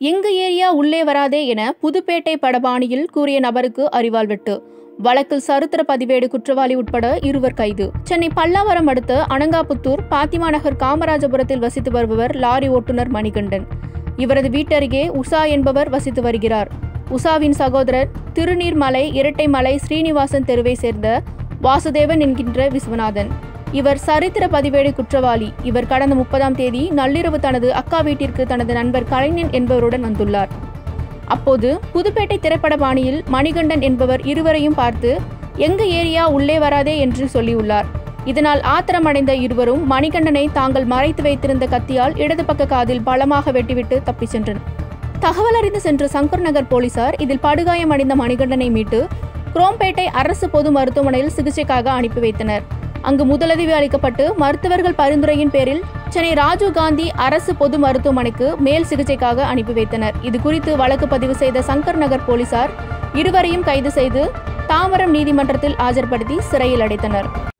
எங்க ஏரியா உள்ளே வராதே என புதுப்பேட்டை படபாணியில் கூறிய நபருக்கு அரிவாள் வெட்டு வழக்கில் சரித்திர பதிவேடு குற்றவாளி உட்பட இருவர் கைது சென்னை பல்லாவரம் அடுத்த அனங்காபுத்தூர் பாத்திமா நகர் காமராஜபுரத்தில் வசித்து வருபவர் லாரி ஓட்டுநர் மணிகண்டன் இவரது வீட்டருகே உஷா என்பவர் வசித்து வருகிறார் உஷாவின் சகோதரர் திருநீர்மலை இரட்டைமலை ஸ்ரீனிவாசன் தெருவை சேர்ந்த வாசுதேவன் என்கின்ற விஸ்வநாதன் இவர் சரித்திர பதிவேடு குற்றவாளி இவர் கடந்த முப்பதாம் தேதி நள்ளிரவு தனது அக்கா வீட்டிற்கு தனது நண்பர் கலைஞன் என்பவருடன் வந்துள்ளார் அப்போது புதுப்பேட்டை திரைப்பட பாணியில் மணிகண்டன் என்பவர் இருவரையும் பார்த்து எங்க ஏரியா உள்ளே வராதே என்று சொல்லியுள்ளார் இதனால் ஆத்திரமடைந்த இருவரும் மணிகண்டனை தாங்கள் மறைத்து வைத்திருந்த கத்தியால் இடது பக்க காதில் பலமாக வெட்டிவிட்டு தப்பிச் சென்றனர் தகவல் அறிந்து சென்ற சங்கர் நகர் போலீசார் இதில் படுகாயமடைந்த மணிகண்டனை மீட்டு குரோம்பேட்டை அரசு பொது மருத்துவமனையில் சிகிச்சைக்காக அனுப்பி வைத்தனர் அங்கு முதலுதவி அளிக்கப்பட்டு மருத்துவர்கள் பரிந்துரையின் பேரில் சென்னை ராஜீவ் காந்தி அரசு பொது மருத்துவமனைக்கு மேல் சிகிச்சைக்காக அனுப்பி வைத்தனர் இது குறித்து வழக்கு பதிவு செய்த சங்கர் நகர் போலீசார் இருவரையும் கைது செய்து தாம்பரம் நீதிமன்றத்தில் ஆஜர்படுத்தி சிறையில் அடைத்தனர்